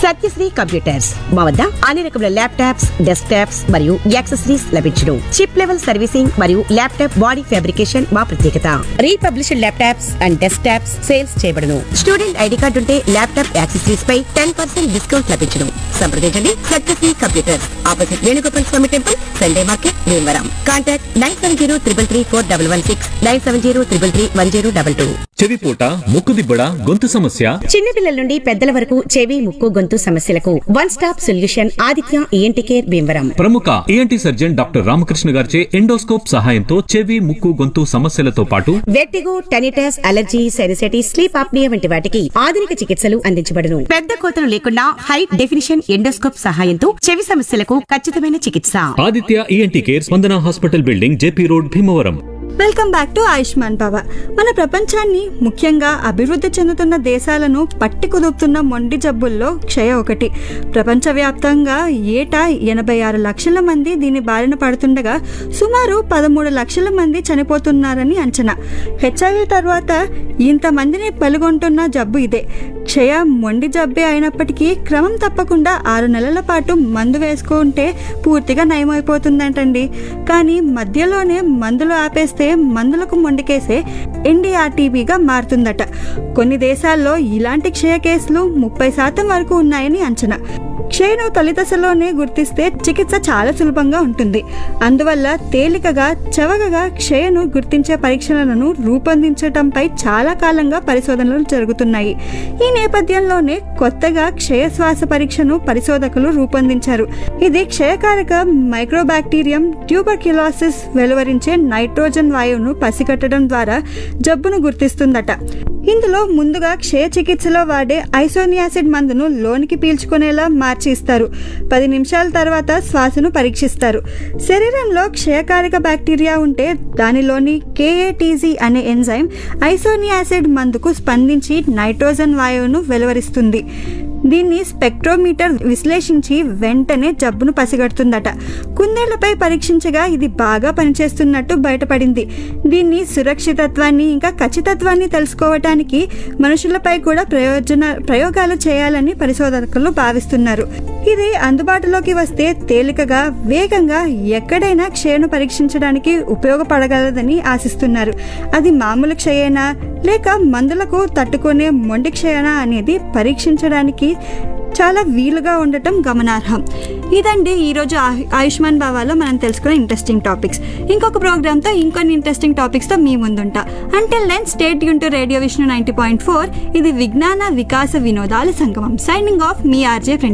Satyasri computers మా వద్ద అన్ని రకముల ల్యాప్టాప్స్ డెస్క్ టాప్స్ మరియు యాక్సెసరీస్ లభించును చిప్ లెవెల్ సర్వీసింగ్ మరియు ల్యాప్టాప్ బాడీ ఫ్యాబ్రికేషన్ మా ప్రత్యేకత republished laptops and desktops sales చేయబడును స్టూడెంట్ ఐడి కార్డు ఉంటే ల్యాప్టాప్ యాక్సెసరీస్ పై టెన్ పర్సెంట్ డిస్కౌంట్ లభించును సంప్రదించండి Satyasri computers opposite Venugopal Swamy temple Sunday market Bhimavaram contact nine seven zero triple three four double one six nine seven zero triple three one zero double two చెవిపోట ముక్కుదిబ్బడ గొంతు సమస్య చిన్నపిల్లల నుండి పెద్దల వరకు చెవి ముక్కు గొంతు సమస్యలకు one stop solution Aditya ENT care Bhimavaram ప్రముఖ ఏఎన్టీ సర్జన్ డాక్టర్ రామకృష్ణ గారిచే ఎండోస్కోప్ సహాయంతో చెవి ముక్కు గొంతు సమస్యలతో పాటు vertigo tinnitus allergy sinusitis sleep apnea వంటి వాటికి ఆధునిక చికిత్సలు అందించబడును పెద్ద కోతలు లేకుండా హై డెఫినిషన్ ఎండోస్కోప్ సహాయంతో చెవి సమస్యలకు ఖచ్చితమైన చికిత్స Aditya ENT care Spandana hospital building J P road Bhimavaram welcome back to Ayushman Bhava మన ప్రపంచాన్ని ముఖ్యంగా అభివృద్ధి చెందుతున్న దేశాలను పట్టి కుదుపుతున్న మొండి జబ్బుల్లో క్షయ ఒకటి ప్రపంచవ్యాప్తంగా ఏటా ఎనభై ఆరు లక్షల మంది దీని బారిన పడుతుండగా సుమారు పదమూడు లక్షల మంది చనిపోతున్నారని అంచనా హెచ్ఐవి తర్వాత ఇంతమందిని పలుగొంటున్న జబ్బు ఇదే క్షయ మొండి జబ్బే అయినప్పటికీ క్రమం తప్పకుండా ఆరు నెలల పాటు మందు వేసుకుంటే పూర్తిగా నయమైపోతుందంటండి కానీ మధ్యలోనే మందులు ఆపేస్తే మందులకు మొండికేసే ఎన్డీఆర్టీబీగా మారుతుందట కొన్ని దేశాల్లో ఇలాంటి క్షయ కేసులు ముప్పై శాతం వరకు ఉన్నాయని అంచనా క్షయను తొలి దశలోనే గుర్తిస్తే చికిత్స చాలా సులభంగా ఉంటుంది అందువల్ల తేలికగా చవకగా క్షయను గుర్తించే పరీక్షలను రూపొందించడంపై చాలా కాలంగా పరిశోధనలు జరుగుతున్నాయి ఈ నేపథ్యంలోనే కొత్తగా క్షయ శ్వాస పరీక్షను పరిశోధకులు రూపొందించారు ఇది క్షయకారక మైక్రోబాక్టీరియం ట్యూబర్క్యులోసిస్ వెలువరించే నైట్రోజన్ వాయువును పసిగట్టడం ద్వారా జబ్బును గుర్తిస్తుందట ఇందులో ముందుగా క్షయ చికిత్సలో వాడే ఐసోనియాసిడ్ మందును లోనికి పీల్చుకునేలా మార్చి ఇస్తారు పది నిమిషాల తర్వాత శ్వాసను పరీక్షిస్తారు శరీరంలో క్షయకారక బ్యాక్టీరియా ఉంటే దానిలోని కేఏటీజీ అనే ఎంజైమ్ ఐసోనియాసిడ్ మందుకు స్పందించి నైట్రోజన్ వాయువును వెలువరిస్తుంది దీన్ని స్పెక్ట్రోమీటర్ విశ్లేషించి వెంటనే జబ్బును పసిగడుతుందట కుందేళ్లపై పరీక్షించగా ఇది బాగా పనిచేస్తున్నట్టు బయటపడింది దీన్ని సురక్షితత్వాన్ని ఇంకా ఖచ్చితత్వాన్ని తెలుసుకోవటానికి మనుషులపై కూడా ప్రయోజన ప్రయోగాలు చేయాలని పరిశోధకులు భావిస్తున్నారు ఇది అందుబాటులోకి వస్తే తేలికగా వేగంగా ఎక్కడైనా క్షయను పరీక్షించడానికి ఉపయోగపడగలదని ఆశిస్తున్నారు అది మామూలు క్షయేనా లేక మందులకు తట్టుకునే మొండి క్షయనా అనేది పరీక్షించడానికి చాలా వీలుగా ఉండటం గమనార్హం ఇదండి ఈరోజు ఆయు- ఆయుష్మాన్ భావాలో మనం తెలుసుకునే ఇంట్రెస్టింగ్ టాపిక్స్ ఇంకొక ప్రోగ్రామ్తో ఇంకొన్ని ఇంట్రెస్టింగ్ టాపిక్స్తో మీ ముందుంటా అంటిల్ దెన్ స్టేట్ యూన్ to radio Vishnu ninety point four ఇది విజ్ఞాన వికాస వినోదాల సంగమం సైనింగ్ ఆఫ్ మీ ఆర్జే ఫ్రెండ్